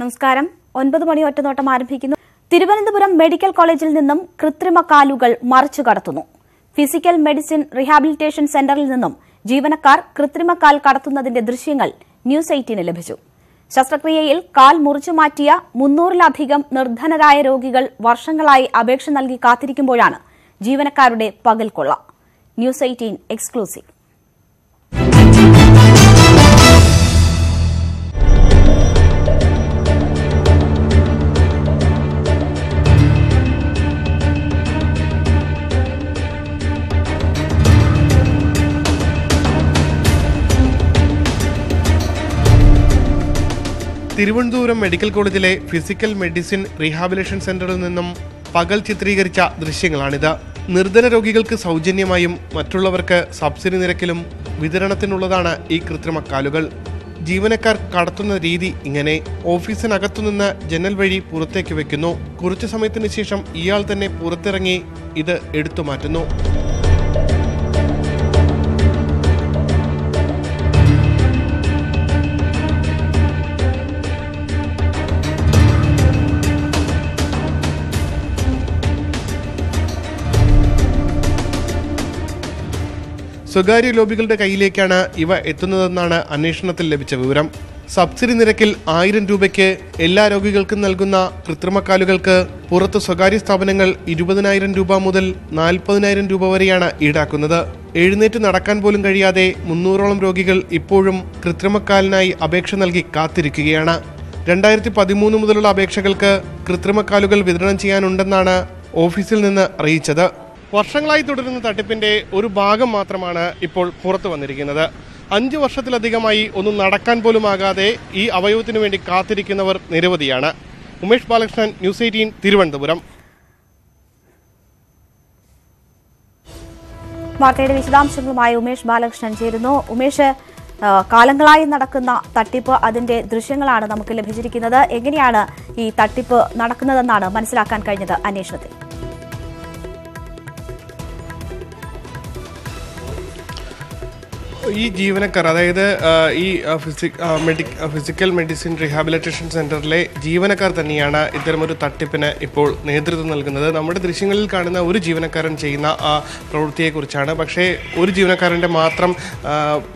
നമസ്കാരം ഒൻപത് മണി ഒറ്റനോട്ടം ആരംഭിക്കുന്നു തിരുവനന്തപുരം മെഡിക്കൽ കോളേജിൽ നിന്നും കൃത്രിമ കാലുകൾ മറിച്ചു കടത്തുന്നു ഫിസിക്കൽ മെഡിസിൻ റീഹാബിലിറ്റേഷൻ സെന്ററിൽ നിന്നും ജീവനക്കാർ കൃത്രിമ കാൽ കടത്തുന്നതിന്റെ ദൃശ്യങ്ങൾ ന്യൂസ് എയ്റ്റീന് ലഭിച്ചു ശസ്ത്രക്രിയയിൽ കാൽ മുറിച്ചു മാറ്റിയ മുന്നൂറിലധികം നിർധനരായ രോഗികൾ വർഷങ്ങളായി അപേക്ഷ നൽകി കാത്തിരിക്കുമ്പോഴാണ് ജീവനക്കാരുടെ പകൽക്കൊള്ള News eighteen exclusive Thiruvananthapuram medical കോളേജിലെ ഫിസിക്കൽ മെഡിസിൻ റീഹാബിലേഷൻ സെന്ററിൽ നിന്നും പകൽ ചിത്രീകരിച്ച ദൃശ്യങ്ങളാണിത് നിർധന രോഗികൾക്ക് സൗജന്യമായും മറ്റുള്ളവർക്ക് സബ്സിഡി നിരക്കിലും വിതരണത്തിനുള്ളതാണ് ഈ കൃത്രിമ കാലുകൾ ജീവനക്കാർ കടത്തുന്ന രീതി ഇങ്ങനെ ഓഫീസിനകത്തുനിന്ന് ജനൽ വഴി പുറത്തേക്ക് വെക്കുന്നു കുറച്ചു സമയത്തിന് ശേഷം ഇയാൾ തന്നെ പുറത്തിറങ്ങി ഇത് എടുത്തു മാറ്റുന്നു സ്വകാര്യ ലോബികളുടെ കയ്യിലേക്കാണ് ഇവ എത്തുന്നതെന്നാണ് അന്വേഷണത്തിൽ ലഭിച്ച വിവരം സബ്സിഡി നിരക്കിൽ ആയിരം രൂപയ്ക്ക് എല്ലാ രോഗികൾക്കും നൽകുന്ന കൃത്രിമക്കാലുകൾക്ക് പുറത്ത് സ്വകാര്യ സ്ഥാപനങ്ങൾ ഇരുപതിനായിരം രൂപ മുതൽ നാൽപ്പതിനായിരം രൂപ വരെയാണ് ഈടാക്കുന്നത് എഴുന്നേറ്റ് നടക്കാൻ പോലും കഴിയാതെ മുന്നൂറോളം രോഗികൾ ഇപ്പോഴും കൃത്രിമക്കാലിനായി അപേക്ഷ നൽകി കാത്തിരിക്കുകയാണ് രണ്ടായിരത്തി പതിമൂന്ന് മുതലുള്ള അപേക്ഷകൾക്ക് കൃത്രിമക്കാലുകൾ വിതരണം ചെയ്യാനുണ്ടെന്നാണ് ഓഫീസിൽ നിന്ന് അറിയിച്ചത് വർഷങ്ങളായി തുടരുന്ന തട്ടിപ്പിന്റെ ഒരു ഭാഗം മാത്രമാണ് ഇപ്പോൾ പുറത്തു വന്നിരിക്കുന്നത് അഞ്ച് വർഷത്തിലധികമായി ഒന്നും നടക്കാൻ പോലും ആകാതെ ഈ അവയവത്തിനു വേണ്ടി കാത്തിരിക്കുന്നവർ നിരവധിയാണ് ഉമേഷ് ബാലകൃഷ്ണൻ ന്യൂസ് എയ്റ്റീൻ തിരുവനന്തപുരം വാർത്തയുടെ വിശദാംശങ്ങളുമായി ഉമേഷ് ബാലകൃഷ്ണൻ ചേരുന്നു ഉമേഷ് ആ, കാലങ്ങളായി നടക്കുന്ന തട്ടിപ്പ് അതിന്റെ ദൃശ്യങ്ങളാണ് നമുക്ക് ലഭിച്ചിരിക്കുന്നത് എങ്ങനെയാണ് ഈ തട്ടിപ്പ് നടക്കുന്നതെന്നാണ് മനസ്സിലാക്കാൻ കഴിഞ്ഞത് അന്വേഷണത്തിൽ ഈ ജീവനക്കാർ അതായത് ആ, ഈ ആ, ഫിസി- ആ, മെഡി- ആ, ഫിസിക്കൽ മെഡിസിൻ റീഹാബിലിറ്റേഷൻ സെന്ററിലെ ജീവനക്കാർ തന്നെയാണ് ഇത്തരമൊരു തട്ടിപ്പിന് ഇപ്പോൾ നേതൃത്വം നൽകുന്നത് നമ്മുടെ ദൃശ്യങ്ങളിൽ കാണുന്ന ഒരു ജീവനക്കാരൻ ചെയ്യുന്ന ആ പ്രവൃത്തിയെക്കുറിച്ചാണ് പക്ഷേ ഒരു ജീവനക്കാരൻ്റെ മാത്രം ആ,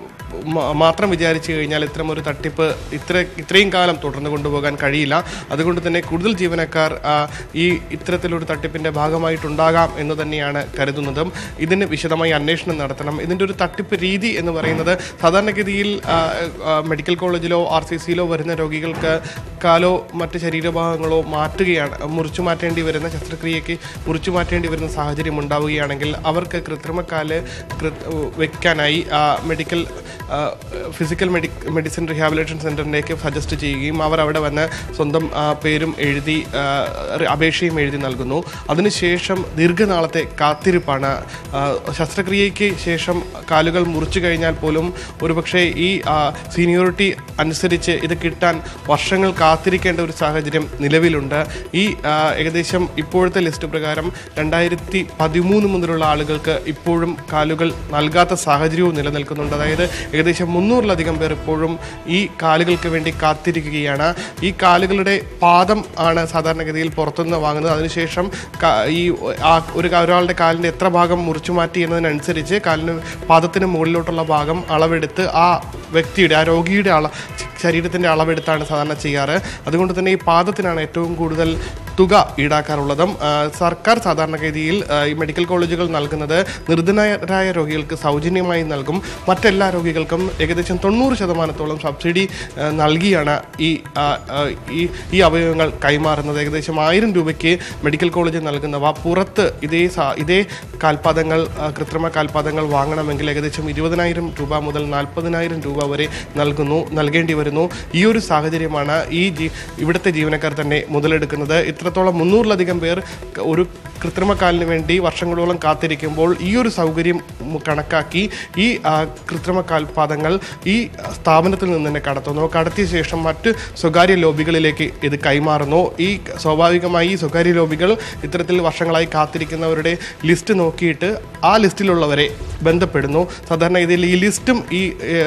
മ- മാത്രം വിചാരിച്ചു കഴിഞ്ഞാൽ ഇത്തരം ഒരു തട്ടിപ്പ് ഇത്ര ഇത്രയും കാലം തുടർന്നു കൊണ്ടുപോകാൻ കഴിയില്ല അതുകൊണ്ട് തന്നെ കൂടുതൽ ജീവനക്കാർ ആ, ഈ ഇത്തരത്തിലൊരു തട്ടിപ്പിന്റെ ഭാഗമായിട്ടുണ്ടാകാം എന്ന് തന്നെയാണ് കരുതുന്നതും ഇതിന് വിശദമായി അന്വേഷണം നടത്തണം ഇതിന്റെ ഒരു തട്ടിപ്പ് രീതി എന്ന് പറയുന്നത് സാധാരണഗതിയിൽ ആ, ആ, മെഡിക്കൽ കോളേജിലോ ആർ സി സിയിലോ വരുന്ന രോഗികൾക്ക് കാലോ മറ്റ് ശരീരഭാഗങ്ങളോ മാറ്റുകയാണ് മുറിച്ചു മാറ്റേണ്ടി വരുന്ന ശസ്ത്രക്രിയയ്ക്ക് മുറിച്ചു മാറ്റേണ്ടി വരുന്ന സാഹചര്യം ഉണ്ടാവുകയാണെങ്കിൽ അവർക്ക് കൃത്രിമക്കാല് കൃ- വെക്കാനായി ആ, മെഡിക്കൽ ആ, ഫിസിക്കൽ മെഡി മെഡിസിൻ റീഹാബിലിറ്റേഷൻ സെൻറ്ററിലേക്ക് സജസ്റ്റ് ചെയ്യുകയും അവർ അവിടെ വന്ന് സ്വന്തം ആ, പേരും എഴുതി ആ, റി- അപേക്ഷയും എഴുതി നൽകുന്നു അതിനുശേഷം ദീർഘനാളത്തെ കാത്തിരിപ്പാണ് ആ, ശസ്ത്രക്രിയയ്ക്ക് ശേഷം കാലുകൾ മുറിച്ചു കഴിഞ്ഞാൽ പോലും ഒരുപക്ഷെ ഈ സീനിയോറിറ്റി അനുസരിച്ച് ഇത് കിട്ടാൻ വർഷങ്ങൾ കാത്തിരിക്കേണ്ട ഒരു സാഹചര്യം നിലവിലുണ്ട് ഈ ആ, ഏകദേശം ഇപ്പോഴത്തെ ലിസ്റ്റ് പ്രകാരം രണ്ടായിരത്തി പതിമൂന്ന് മുതലുള്ള ആളുകൾക്ക് ഇപ്പോഴും കാലുകൾ നൽകാത്ത സാഹചര്യവും നിലനിൽക്കുന്നുണ്ട് അതായത് ഏകദേശം മുന്നൂറിലധികം പേർ ഇപ്പോഴും ഈ കാലുകൾക്ക് വേണ്ടി കാത്തിരിക്കുകയാണ് ഈ കാലുകളുടെ പാദം ആണ് സാധാരണഗതിയിൽ പുറത്തുനിന്ന് വാങ്ങുന്നത് അതിനുശേഷം ക- ഈ ആ ഒരു ക- ഒരാളുടെ കാലിൻ്റെ എത്ര ഭാഗം മുറിച്ചു മാറ്റി എന്നതിനനുസരിച്ച് കാലിന് പാദത്തിന് മുകളിലോട്ടുള്ള ഭാഗം അളവെടുത്ത് ആ വ്യക്തിയുടെ ആ രോഗിയുടെ അള ശരീരത്തിൻ്റെ അളവെടുത്താണ് സാധാരണ ചെയ്യാറ് അതുകൊണ്ട് തന്നെ ഈ പാദത്തിനാണ് ഏറ്റവും കൂടുതൽ തുക ഈടാക്കാറുള്ളതും ആ, സർക്കാർ സാധാരണഗതിയിൽ ആ, ഈ മെഡിക്കൽ കോളേജുകൾ നൽകുന്നത് നിർധനരായ രോഗികൾക്ക് സൗജന്യമായി നൽകും മറ്റെല്ലാ രോഗികൾക്കും ഏകദേശം തൊണ്ണൂറ് ശതമാനത്തോളം സബ്സിഡി ആ, നൽകിയാണ് ഈ ആ, ആ, ഈ ഈ അവയവങ്ങൾ കൈമാറുന്നത് ഏകദേശം ആയിരം രൂപയ്ക്ക് മെഡിക്കൽ കോളേജ് നൽകുന്നവ പുറത്ത് ഇതേ സാ- ഇതേ കാൽപാദങ്ങൾ ആ, കൃത്രിമ കാൽപാദങ്ങൾ വാങ്ങണമെങ്കിൽ ഏകദേശം ഇരുപതിനായിരം രൂപ മുതൽ നാൽപ്പതിനായിരം രൂപ വരെ നൽകുന്നു നൽകേണ്ടി വരുന്നു ഈ ഒരു സാഹചര്യമാണ് ഈ ജീ ഇവിടുത്തെ ജീവനക്കാർ തന്നെ മുതലെടുക്കുന്നത് ഇത്രത്തോളം മുന്നൂറിലധികം പേർ ക- ഒരു കൃത്രിമ കാലിന് വേണ്ടി വർഷങ്ങളോളം കാത്തിരിക്കുമ്പോൾ ഈ ഒരു സൗകര്യം മു- കണക്കാക്കി ഈ ആ, കൃത്രിമ കാൽപാദങ്ങൾ ഈ സ്ഥാപനത്തിൽ നിന്ന് തന്നെ കടത്തുന്നു കടത്തിയ ശേഷം മറ്റ് സ്വകാര്യ ലോബികളിലേക്ക് ഇത് കൈമാറുന്നു ഈ സ്വാഭാവികമായി ഈ സ്വകാര്യ ലോബികൾ ഇത്തരത്തിൽ വർഷങ്ങളായി കാത്തിരിക്കുന്നവരുടെ ലിസ്റ്റ് നോക്കിയിട്ട് ആ ലിസ്റ്റിലുള്ളവരെ ബന്ധപ്പെടുന്നു സാധാരണ ഇതിൽ ഈ ലിസ്റ്റും ഈ ഏഹ്,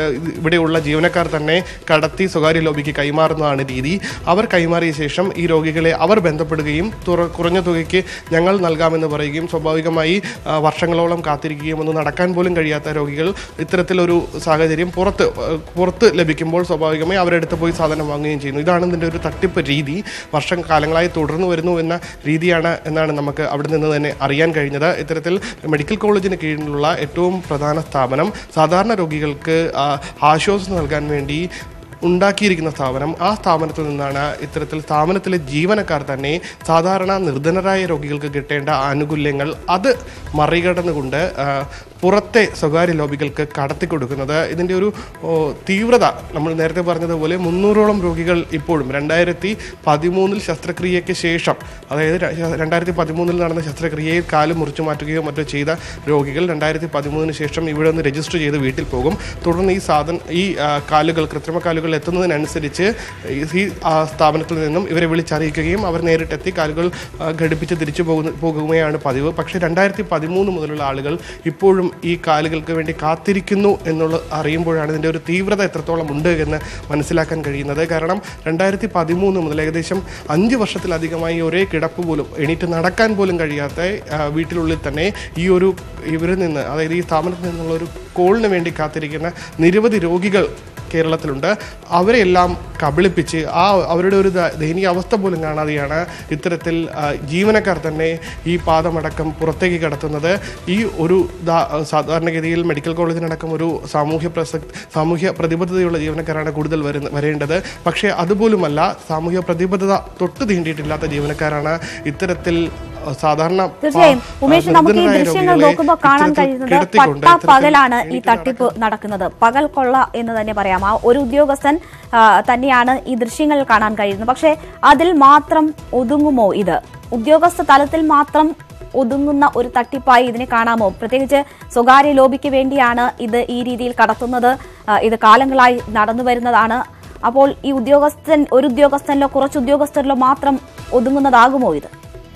ഇവിടെയുള്ള ജീവനക്കാർ തന്നെ കടത്തി സ്വകാര്യ ലോബിക്ക് കൈമാറുന്നതാണ് രീതി അവർ കൈമാറിയ ശേഷം ഈ രോഗികളെ അവർ ബന്ധപ്പെടുകയും തുറ- കുറഞ്ഞ തുകയ്ക്ക് ഞങ്ങൾ നൽകാമെന്ന് പറയുകയും സ്വാഭാവികമായി ആ, വർഷങ്ങളോളം കാത്തിരിക്കുകയും ഒന്നും നടക്കാൻ പോലും കഴിയാത്ത രോഗികൾ ഇത്തരത്തിലൊരു സാഹചര്യം പുറത്ത് ആ, പുറത്ത് ലഭിക്കുമ്പോൾ സ്വാഭാവികമായി അവരെടുത്ത് പോയി സാധനം വാങ്ങുകയും ചെയ്യുന്നു ഇതാണ് ഇതിൻ്റെ ഒരു തട്ടിപ്പ് രീതി വർഷം കാലങ്ങളായി തുടർന്നു വരുന്നു എന്ന രീതിയാണ് എന്നാണ് നമുക്ക് അവിടെ നിന്ന് തന്നെ അറിയാൻ കഴിഞ്ഞത് ഇത്തരത്തിൽ മെഡിക്കൽ കോളേജിന് കീഴിലുള്ള ഏറ്റവും പ്രധാന സ്ഥാപനം സാധാരണ രോഗികൾക്ക് ആ, ആശ്വാസം നൽകാൻ വേണ്ടി ഉണ്ടാക്കിയിരിക്കുന്ന സ്ഥാപനം ആ സ്ഥാപനത്തിൽ നിന്നാണ് ഇത്തരത്തിൽ സ്ഥാപനത്തിലെ ജീവനക്കാർ തന്നെ സാധാരണ നിർധനരായ രോഗികൾക്ക് കിട്ടേണ്ട ആനുകൂല്യങ്ങൾ അത് മറികടന്നുകൊണ്ട് ആ, പുറത്തെ സ്വകാര്യ ലോബികൾക്ക് കടത്തിക്കൊടുക്കുന്നത് ഇതിൻ്റെ ഒരു ഓ, തീവ്രത നമ്മൾ നേരത്തെ പറഞ്ഞതുപോലെ മുന്നൂറോളം രോഗികൾ ഇപ്പോഴും രണ്ടായിരത്തി പതിമൂന്നിൽ ശസ്ത്രക്രിയയ്ക്ക് ശേഷം അതായത് ര- രണ്ടായിരത്തി പതിമൂന്നിൽ നടന്ന ശസ്ത്രക്രിയയിൽ കാല് മുറിച്ചു മാറ്റുകയോ മറ്റോ ചെയ്ത രോഗികൾ രണ്ടായിരത്തി പതിമൂന്നിന് ശേഷം ഇവിടെ നിന്ന് രജിസ്റ്റർ ചെയ്ത് വീട്ടിൽ പോകും തുടർന്ന് ഈ സാധന ഈ ആ, കാലുകൾ കൃത്രിമ കാലുകൾ എത്തുന്നതിനനുസരിച്ച് ഈ ഈ, ആ, സ്ഥാപനത്തിൽ നിന്നും ഇവരെ വിളിച്ചറിയിക്കുകയും അവർ നേരിട്ടെത്തി കാലുകൾ ആ, ഘടിപ്പിച്ച് തിരിച്ചു പോകുന്ന പോകുകയാണ് പതിവ് പക്ഷേ രണ്ടായിരത്തി പതിമൂന്ന് മുതലുള്ള ആളുകൾ ഇപ്പോഴും ഈ കാലുകൾക്ക് വേണ്ടി കാത്തിരിക്കുന്നു എന്നുള്ള അറിയുമ്പോഴാണ് ഇതിൻ്റെ ഒരു തീവ്രത എത്രത്തോളം ഉണ്ട് എന്ന് മനസ്സിലാക്കാൻ കഴിയുന്നത് കാരണം രണ്ടായിരത്തി പതിമൂന്ന് മുതൽ ഏകദേശം അഞ്ച് വർഷത്തിലധികമായി ഒരേ കിടപ്പ് പോലും എണീറ്റ് നടക്കാൻ പോലും കഴിയാത്ത ആ, വീട്ടിനുള്ളിൽ തന്നെ ഈ ഒരു ഇവരിൽ നിന്ന് അതായത് ഈ സ്ഥാപനത്തിൽ നിന്നുള്ള ഒരു കോളിന് വേണ്ടി കാത്തിരിക്കുന്ന നിരവധി രോഗികൾ കേരളത്തിലുണ്ട് അവരെല്ലാം കബളിപ്പിച്ച് ആ അവരുടെ ഒരു ദ- ദയനീയ അവസ്ഥ പോലും കാണാതെയാണ് ഇത്തരത്തിൽ ആ, ജീവനക്കാർ തന്നെ ഈ പാദമടക്കം പുറത്തേക്ക് കടത്തുന്നത് ഈ ഒരു ദാ- സാധാരണഗതിയിൽ മെഡിക്കൽ കോളേജിനടക്കം ഒരു സാമൂഹ്യ പ്രസക്തി സാമൂഹ്യ പ്രതിബദ്ധതയുള്ള ജീവനക്കാരാണ് കൂടുതൽ വരുന്ന വരേണ്ടത് പക്ഷേ അതുപോലുമല്ല സാമൂഹ്യ പ്രതിബദ്ധത തൊട്ട് തീണ്ടിയിട്ടില്ലാത്ത ജീവനക്കാരാണ് ഇത്തരത്തിൽ ആ, സാധാരണ പാ- തീർച്ചയായും ഉമേഷ് നമുക്ക് ഈ നിർധനരായ ദൃശ്യങ്ങൾ രോഗികളെ നോക്കുമ്പോൾ കാണാൻ ഇത്തരത്തിൽ കഴിയുന്നത് കിടത്തിക്കൊണ്ട് പട്ടാ ഇത്തരത്തിൽ പകലാണ് ഈ എണീറ്റ് തട്ടിപ്പ് നടക്കുന്നത് പകൽ കൊള്ള എന്ന് തന്നെ പറയാം ആ ഒരു ഉദ്യോഗസ്ഥൻ ആ, തന്നെയാണ് ഈ ദൃശ്യങ്ങൾ കാണാൻ കഴിയുന്നത് പക്ഷേ അതിൽ മാത്രം ഒതുങ്ങുമോ ഇത് ഉദ്യോഗസ്ഥ തലത്തിൽ മാത്രം ഒതുങ്ങുന്ന ഒരു തട്ടിപ്പായി ഇതിനെ കാണാമോ പ്രത്യേകിച്ച് സ്വകാര്യ ലോബിക്ക് വേണ്ടിയാണ് ഇത് ഈ രീതിയിൽ കടത്തുന്നത് ആ, ഇത് കാലങ്ങളായി നടന്നു വരുന്നതാണ് അപ്പോൾ ഈ ഉദ്യോഗസ്ഥൻ ഒരു ഉദ്യോഗസ്ഥനിലോ കുറച്ച് ഉദ്യോഗസ്ഥരിലോ മാത്രം ഒതുങ്ങുന്നതാകുമോ ഇത്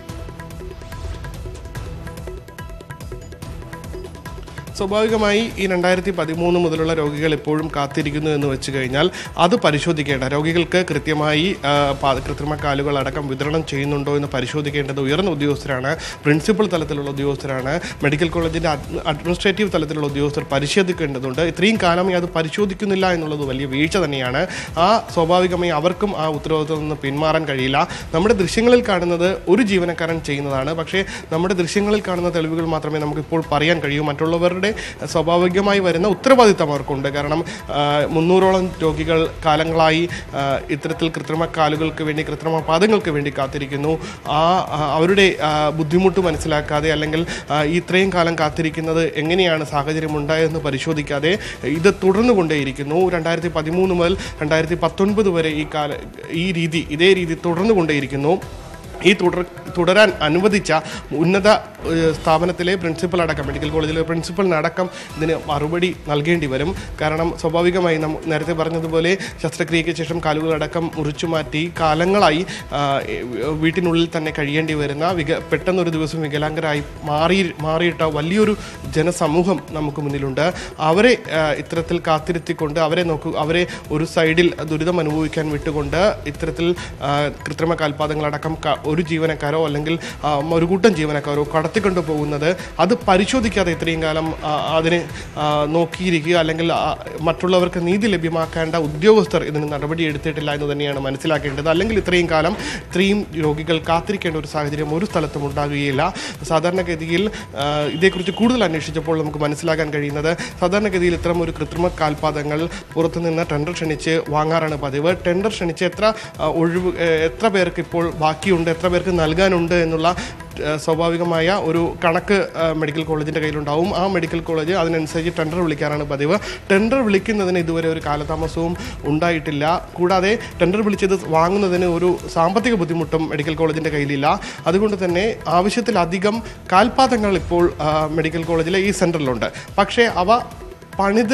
സ്വാഭാവികമായി ഈ രണ്ടായിരത്തി പതിമൂന്ന് മുതലുള്ള രോഗികൾ ഇപ്പോഴും കാത്തിരിക്കുന്നു എന്ന് വെച്ച് കഴിഞ്ഞാൽ അത് പരിശോധിക്കേണ്ട രോഗികൾക്ക് കൃത്യമായി ആ, പാ- കൃത്രിമ കാലുകൾ അടക്കം വിതരണം ചെയ്യുന്നുണ്ടോ എന്ന് പരിശോധിക്കേണ്ടത് ഉയർന്ന ഉദ്യോഗസ്ഥരാണ് പ്രിൻസിപ്പൽ തലത്തിലുള്ള ഉദ്യോഗസ്ഥരാണ് മെഡിക്കൽ കോളേജിന്റെ അഡ്- അഡ്മിനിസ്ട്രേറ്റീവ് തലത്തിലുള്ള ഉദ്യോഗസ്ഥർ പരിശോധിക്കേണ്ടതുണ്ട് ഇത്രയും കാലമായി അത് പരിശോധിക്കുന്നില്ല എന്നുള്ളത് വലിയ വീഴ്ച തന്നെയാണ് ആ സ്വാഭാവികമായി അവർക്കും ആ ഉത്തരവാദിത്വത്തിൽ നിന്ന് പിന്മാറാൻ കഴിയില്ല നമ്മുടെ ദൃശ്യങ്ങളിൽ കാണുന്നത് ഒരു ജീവനക്കാരൻ ചെയ്യുന്നതാണ് പക്ഷേ നമ്മുടെ ദൃശ്യങ്ങളിൽ കാണുന്ന തെളിവുകൾ മാത്രമേ നമുക്ക് ഇപ്പോൾ പറയാൻ കഴിയൂ മറ്റുള്ളവരുടെ സ്വാഭാവികമായി വരുന്ന ഉത്തരവാദിത്തം അവർക്കുണ്ട് കാരണം ആ, മുന്നൂറോളം രോഗികൾ കാലങ്ങളായി ആ, ഇത്തരത്തിൽ കൃത്രിമ കാലുകൾക്ക് വേണ്ടി കൃത്രിമ പാദങ്ങൾക്ക് വേണ്ടി കാത്തിരിക്കുന്നു ആ ആ, അവരുടെ ആ, ബുദ്ധിമുട്ട് മനസ്സിലാക്കാതെ അല്ലെങ്കിൽ ആ, ഇത്രയും കാലം കാത്തിരിക്കുന്നത് എങ്ങനെയാണ് സാഹചര്യം ഉണ്ടായതെന്ന് പരിശോധിക്കാതെ ഇത് തുടർന്നു കൊണ്ടേയിരിക്കുന്നു രണ്ടായിരത്തി പതിമൂന്ന് മുതൽ രണ്ടായിരത്തി പത്തൊൻപത് വരെ ഈ കാല ഈ രീതി ഇതേ രീതി തുടർന്നു കൊണ്ടേയിരിക്കുന്നു ഈ തുടർ തുടരാൻ അനുവദിച്ച ഉന്നത ഏഹ്, സ്ഥാപനത്തിലെ പ്രിൻസിപ്പൽ അടക്കം മെഡിക്കൽ കോളേജിലെ പ്രിൻസിപ്പലിനടക്കം ഇതിന് മറുപടി നൽകേണ്ടി വരും കാരണം സ്വാഭാവികമായി നാം നേരത്തെ പറഞ്ഞതുപോലെ ശസ്ത്രക്രിയയ്ക്ക് ശേഷം കാലുകളടക്കം മുറിച്ചു മാറ്റി കാലങ്ങളായി ആ, ഏഹ്, വീട്ടിനുള്ളിൽ തന്നെ കഴിയേണ്ടി വരുന്ന വിക പെട്ടെന്നൊരു ദിവസം വികലാംഗരായി മാറി മാറിയിട്ട വലിയൊരു ജനസമൂഹം നമുക്ക് മുന്നിലുണ്ട് അവരെ ആ, ഇത്തരത്തിൽ കാത്തിരുത്തിക്കൊണ്ട് അവരെ നോക്കൂ അവരെ ഒരു സൈഡിൽ ദുരിതം അനുഭവിക്കാൻ വിട്ടുകൊണ്ട് ഇത്തരത്തിൽ ആ, കൃത്രിമ കാൽപാദങ്ങളടക്കം ക- ഒരു ജീവനക്കാരോ അല്ലെങ്കിൽ ആ, ഒരു കൂട്ടം ജീവനക്കാരോ കടത്തിക്കൊണ്ട് പോകുന്നത് അത് പരിശോധിക്കാതെ ഇത്രയും കാലം ആ, അതിന് ആ, നോക്കിയിരിക്കുക അല്ലെങ്കിൽ ആ, മറ്റുള്ളവർക്ക് നീതി ലഭ്യമാക്കേണ്ട ഉദ്യോഗസ്ഥർ ഇതിന് നടപടി എടുത്തിട്ടില്ല എന്ന് തന്നെയാണ് മനസ്സിലാക്കേണ്ടത് അല്ലെങ്കിൽ ഇത്രയും കാലം ഇത്രയും രോഗികൾ കാത്തിരിക്കേണ്ട ഒരു സാഹചര്യം ഒരു സ്ഥലത്തും ഉണ്ടാകുകയില്ല സാധാരണഗതിയിൽ ആ, ഇതേക്കുറിച്ച് കൂടുതൽ അന്വേഷിച്ചപ്പോൾ നമുക്ക് മനസ്സിലാക്കാൻ കഴിയുന്നത് സാധാരണഗതിയിൽ ഇത്തരം ഒരു കൃത്രിമ കാൽപാദങ്ങൾ പുറത്തുനിന്ന് ടെൻഡർ ക്ഷണിച്ച് വാങ്ങാറാണ് പതിവ് ടെൻഡർ ക്ഷണിച്ച് എത്ര ആ, ഒഴിവ് ഏ, എത്ര പേർക്ക് ഇപ്പോൾ ബാക്കിയുണ്ട് എത്ര പേർക്ക് നൽകാനുണ്ട് എന്നുള്ള ആ, സ്വാഭാവികമായ ഒരു കണക്ക് ആ, മെഡിക്കൽ കോളേജിൻ്റെ കയ്യിലുണ്ടാവും ആ മെഡിക്കൽ കോളേജ് അതിനനുസരിച്ച് ടെൻഡർ വിളിക്കാറാണ് പതിവ് ടെൻഡർ വിളിക്കുന്നതിന് ഇതുവരെ ഒരു കാലതാമസവും ഉണ്ടായിട്ടില്ല കൂടാതെ ടെൻഡർ വിളിച്ചത് വാങ്ങുന്നതിന് ഒരു സാമ്പത്തിക ബുദ്ധിമുട്ടും മെഡിക്കൽ കോളേജിൻ്റെ കയ്യിലില്ല അതുകൊണ്ട് തന്നെ ആവശ്യത്തിലധികം കാൽപാദങ്ങൾ ഇപ്പോൾ ആ, മെഡിക്കൽ കോളേജിലെ ഈ സെൻറ്ററിലുണ്ട് പക്ഷേ അവ പണിത്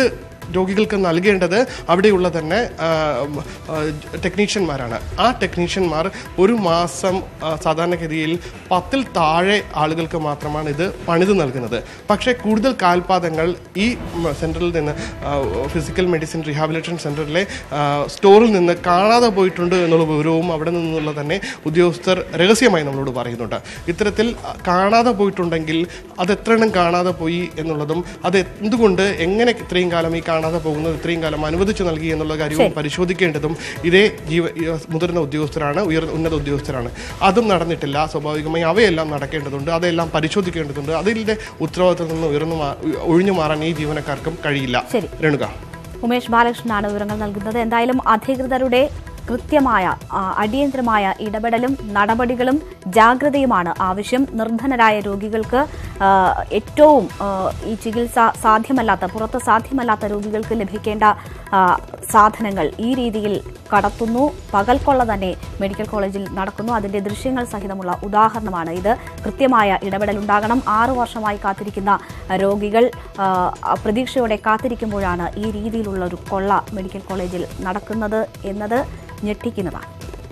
രോഗികൾക്ക് നൽകേണ്ടത് അവിടെയുള്ള തന്നെ ആ, ആ, ടെക്നീഷ്യന്മാരാണ് ആ ടെക്നീഷ്യന്മാർ ഒരു മാസം ആ, സാധാരണഗതിയിൽ പത്തിൽ താഴെ ആളുകൾക്ക് മാത്രമാണ് ഇത് പണിത് നൽകുന്നത് പക്ഷേ കൂടുതൽ കാൽപാദങ്ങൾ ഈ മ, സെൻറ്ററിൽ നിന്ന് ആ, ഫിസിക്കൽ മെഡിസിൻ റീഹാബിലിറ്റേഷൻ സെൻറ്ററിലെ ആ, സ്റ്റോറിൽ നിന്ന് കാണാതെ പോയിട്ടുണ്ട് എന്നുള്ള വിവരവും അവിടെ നിന്നുള്ള തന്നെ ഉദ്യോഗസ്ഥർ രഹസ്യമായി നമ്മളോട് പറയുന്നുണ്ട് ഇത്തരത്തിൽ ആ, കാണാതെ പോയിട്ടുണ്ടെങ്കിൽ അത് എത്ര എണ്ണം കാണാതെ പോയി എന്നുള്ളതും അത് എന്തുകൊണ്ട് എങ്ങനെ ഇത്രയും കാലം ഈ കാണാതെ പോകുന്നത് ഇത്രയും കാലം അനുവദിച്ചു നൽകി എന്നുള്ള കാര്യവും പരിശോധിക്കേണ്ടതും ഇതേ ജീവ ഈ മുതിർന്ന ഉദ്യോഗസ്ഥരാണ് ഉയർ ഉന്നത ഉദ്യോഗസ്ഥരാണ് അതും നടന്നിട്ടില്ല സ്വാഭാവികമായി അവയെല്ലാം നടക്കേണ്ടതുണ്ട് അതെല്ലാം പരിശോധിക്കേണ്ടതുണ്ട് അതിൻ്റെ ഉത്തരവാദിത്തത്തിൽ നിന്ന് ഉയർന്നു മാ- ഒഴിഞ്ഞു മാറാൻ ഈ ജീവനക്കാർക്കും കഴിയില്ല ശരി. രേണുക ഉമേഷ് ബാലകൃഷ്ണനാണ് വിവരങ്ങൾ നൽകുന്നത് എന്തായാലും അധികൃതരുടെ കൃത്യമായ ആ, അടിയന്തരമായ ഇടപെടലും നടപടികളും ജാഗ്രതയുമാണ് ആവശ്യം നിർധനരായ രോഗികൾക്ക് ആ, ഏറ്റവും ആ, ഈ ചികിത്സ സാധ്യമല്ലാത്ത പുറത്ത് സാധ്യമല്ലാത്ത രോഗികൾക്ക് ലഭിക്കേണ്ട ആ, സാധനങ്ങൾ ഈ രീതിയിൽ കടത്തുന്നു പകൽക്കൊള്ള തന്നെ മെഡിക്കൽ കോളേജിൽ നടക്കുന്നു അതിന്റെ ദൃശ്യങ്ങൾ സഹിതമുള്ള ഉദാഹരണമാണ് ഇത് കൃത്യമായ ഇടപെടൽ ഉണ്ടാകണം ആറു വർഷമായി കാത്തിരിക്കുന്ന രോഗികൾ ആ, പ്രതീക്ഷയോടെ കാത്തിരിക്കുമ്പോഴാണ് ഈ രീതിയിലുള്ള ഒരു കൊള്ള മെഡിക്കൽ കോളേജിൽ നടക്കുന്നത് എന്നത് ഞെട്ടിക്കുന്നതാണ്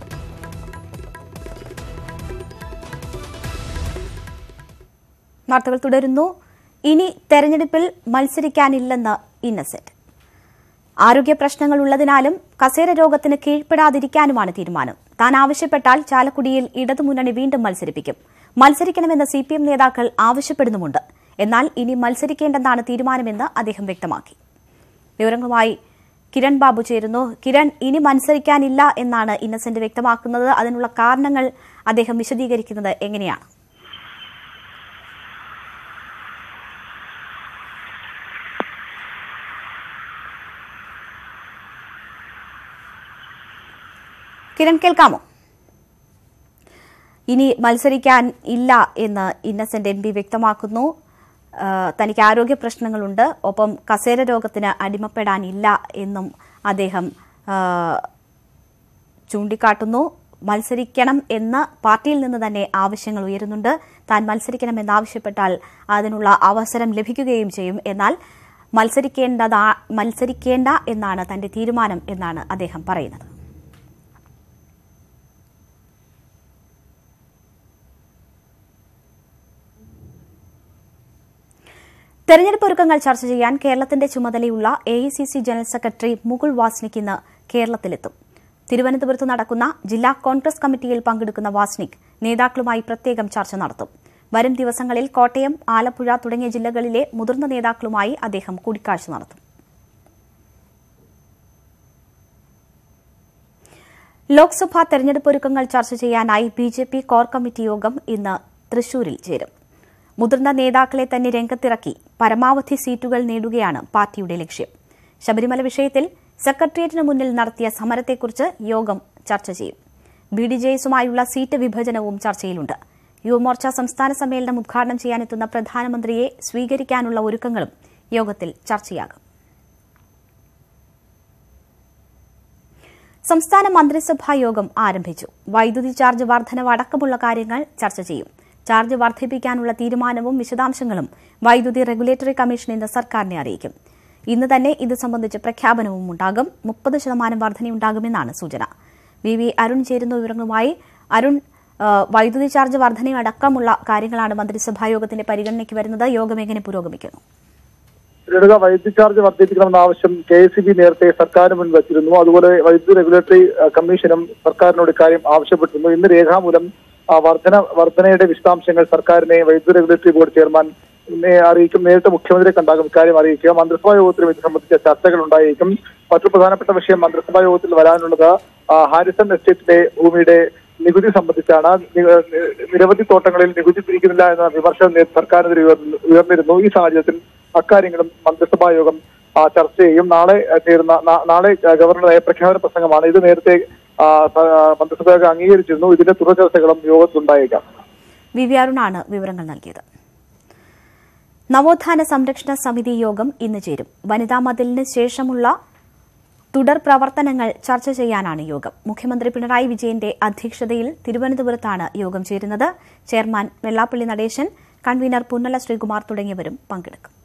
വാർത്തകൾ തുടരുന്നു ഇനി തെരഞ്ഞെടുപ്പിൽ മത്സരിക്കാനില്ലെന്ന് ഇന്നസെന്റ് ആരോഗ്യ പ്രശ്നങ്ങൾ ഉള്ളതിനാലും കസേര രോഗത്തിന് കീഴ്പ്പെടാതിരിക്കാനുമാണ് തീരുമാനം താൻ ആവശ്യപ്പെട്ടാൽ ചാലക്കുടിയിൽ ഇടതുമുന്നണി വീണ്ടും മത്സരിപ്പിക്കും മത്സരിക്കണമെന്ന് സി പി എം നേതാക്കൾ ആവശ്യപ്പെടുന്നുമുണ്ട് എന്നാൽ ഇനി മത്സരിക്കേണ്ടെന്നാണ് തീരുമാനമെന്ന് അദ്ദേഹം വ്യക്തമാക്കി വിവരങ്ങളുമായി കിരൺ ബാബു ചേരുന്നു കിരൺ ഇനി മത്സരിക്കാനില്ല എന്നാണ് ഇന്നസെന്റ് വ്യക്തമാക്കുന്നത് അതിനുള്ള കാരണങ്ങൾ അദ്ദേഹം വിശദീകരിക്കുന്നത് എങ്ങനെയാണ് കിരൺ കേൾക്കാമോ ഇനി മത്സരിക്കാൻ ഇല്ല എന്ന് ഇന്നസെന്റ് എം പി വ്യക്തമാക്കുന്നു ആ, തനിക്ക് ആരോഗ്യ പ്രശ്നങ്ങളുണ്ട് ഒപ്പം കസേര രോഗത്തിന് അടിമപ്പെടാനില്ല എന്നും അദ്ദേഹം ആ, ചൂണ്ടിക്കാട്ടുന്നു മത്സരിക്കണം എന്ന് പാർട്ടിയിൽ നിന്ന് തന്നെ ആവശ്യങ്ങൾ ഉയരുന്നുണ്ട് താൻ മത്സരിക്കണമെന്നാവശ്യപ്പെട്ടാൽ അതിനുള്ള അവസരം ലഭിക്കുകയും ചെയ്യും എന്നാൽ മത്സരിക്കേണ്ടതാ മത്സരിക്കേണ്ട എന്നാണ് തന്റെ തീരുമാനം എന്നാണ് അദ്ദേഹം പറയുന്നത് തെരഞ്ഞെടുപ്പ് ഒരുക്കങ്ങൾ ചർച്ച ചെയ്യാൻ കേരളത്തിന്റെ ചുമതലയുള്ള A general secretary Mukul Wasnik ഇന്ന് കേരളത്തിലെത്തും തിരുവനന്തപുരത്ത് നടക്കുന്ന ജില്ലാ കോൺഗ്രസ് കമ്മിറ്റിയിൽ പങ്കെടുക്കുന്ന വാസ്നിക് നേതാക്കളുമായി പ്രത്യേകം ചർച്ച നടത്തും വരും ദിവസങ്ങളിൽ കോട്ടയം ആലപ്പുഴ തുടങ്ങിയ ജില്ലകളിലെ മുതിർന്ന നേതാക്കളുമായി അദ്ദേഹം കൂടിക്കാഴ്ച നടത്തും ലോക്സഭാ തെരഞ്ഞെടുപ്പ് ഒരുക്കങ്ങൾ ചർച്ച ചെയ്യാനായി B J P core committee യോഗം ഇന്ന് തൃശൂരിൽ ചേരും മുതിർന്ന നേതാക്കളെ തന്നെ രംഗത്തിറക്കി പരമാവധി സീറ്റുകൾ നേടുകയാണ് പാർട്ടിയുടെ ലക്ഷ്യം ശബരിമല വിഷയത്തിൽ സെക്രട്ടേറിയറ്റിന് മുന്നിൽ നടത്തിയ സമരത്തെക്കുറിച്ച് യോഗം ചർച്ച ചെയ്യും ബി ഡി ജെ എസുമായുള്ള സീറ്റ് വിഭജനവും ചർച്ചയിലുണ്ട് യുവമോർച്ച സംസ്ഥാന സമ്മേളനം ഉദ്ഘാടനം ചെയ്യാനെത്തുന്ന പ്രധാനമന്ത്രിയെ സ്വീകരിക്കാനുള്ള ഒരുക്കങ്ങളും യോഗത്തിൽ ചർച്ചയാകും സംസ്ഥാന മന്ത്രിസഭാ യോഗം ആരംഭിച്ചു വൈദ്യുതി ചാർജ് വർധനവ് അടക്കമുള്ള കാര്യങ്ങൾ ചർച്ച ചെയ്യും ചാർജ് വർദ്ധിപ്പിക്കാനുള്ള തീരുമാനവും വിശദാംശങ്ങളും വൈദ്യുതി റെഗുലേറ്ററി കമ്മീഷൻ ഇന്ന് സർക്കാരിനെ അറിയിക്കും ഇന്ന് തന്നെ ഇത് സംബന്ധിച്ച് പ്രഖ്യാപനവും ഉണ്ടാകും മുപ്പത് ശതമാനം വർധനയുണ്ടാകുമെന്നാണ് സൂചന വി വി അരുൺ ചേരുന്ന വിവരങ്ങളുമായി അരുൺ ആ, വൈദ്യുതി ചാർജ് വർധനയടക്കമുള്ള കാര്യങ്ങളാണ് മന്ത്രിസഭാ യോഗത്തിന്റെ പരിഗണനയ്ക്ക് വരുന്നത് യോഗം എങ്ങനെ പുരോഗമിക്കുന്നു ലളിത വൈദ്യുതി ചാർജ് വർദ്ധിപ്പിക്കണമെന്ന ആവശ്യം കെ എസ് ബി നേരത്തെ സർക്കാരിന് മുന്നിൽ വച്ചിരുന്നു അതുപോലെ വൈദ്യുതി റെഗുലേറ്ററി അഹ്, കമ്മീഷനും സർക്കാരിനോട് ഇക്കാര്യം ആവശ്യപ്പെട്ടിരുന്നു ഇന്ന് രേഖാമൂലം ആ വർധന വർധനയുടെ വിശദാംശങ്ങൾ സർക്കാരിനെ വൈദ്യുതി റെഗുലേറ്ററി ബോർഡ് ചെയർമാൻ ഇന്നെ അറിയിക്കും നേരിട്ട് മുഖ്യമന്ത്രിയെ കണ്ടാകും ഇക്കാര്യം അറിയിക്കുക മന്ത്രിസഭാ യോഗത്തിലും ഇത് സംബന്ധിച്ച ചർച്ചകൾ ഉണ്ടായേക്കും മറ്റു പ്രധാനപ്പെട്ട വിഷയം മന്ത്രിസഭാ യോഗത്തിൽ വരാനുള്ളത് ആ, ഹാരിസൺ എസ്റ്റേറ്റിലെ ഭൂമിയുടെ നികുതി സംബന്ധിച്ചാണ് നി- നിരവധി തോട്ടങ്ങളിൽ നികുതി പിരിക്കുന്നില്ല എന്ന വിമർശനം നേ- സർക്കാരിനെതിരെ ഉയർന്നു- ഉയർന്നിരുന്നു ഈ സാഹചര്യത്തിൽ അക്കാര്യങ്ങളും മന്ത്രിസഭാ യോഗം ആ, ചർച്ച ചെയ്യും നാളെ ആ, ചേരുന്ന നാ- നാളെ ആ, ഗവർണറുടെ നയപ്രഖ്യാപന പ്രസംഗമാണ് ഇത് നേരത്തെ ആ, സ- ആ, മന്ത്രിസഭാ യോഗം അംഗീകരിച്ചിരുന്നു ഇതിന്റെ തുടർ ചർച്ചകളും യോഗത്തിലുണ്ടായേക്കാം വി വി അരുണാണ് വിവരങ്ങൾ നൽകിയത് നവോത്ഥാന സംരക്ഷണ സമിതി യോഗം ഇന്ന് ചേരും വനിതാ മതിലിന് ശേഷമുള്ള തുടർ പ്രവർത്തനങ്ങൾ ചർച്ച ചെയ്യാനാണ് യോഗം മുഖ്യമന്ത്രി പിണറായി വിജയന്റെ അധ്യക്ഷതയിൽ തിരുവനന്തപുരത്താണ് യോഗം ചേരുന്നത് ചെയർമാൻ വെള്ളാപ്പള്ളി നടേശൻ കൺവീനർ പുന്നല ശ്രീകുമാർ തുടങ്ങിയവരും പങ്കെടുക്കും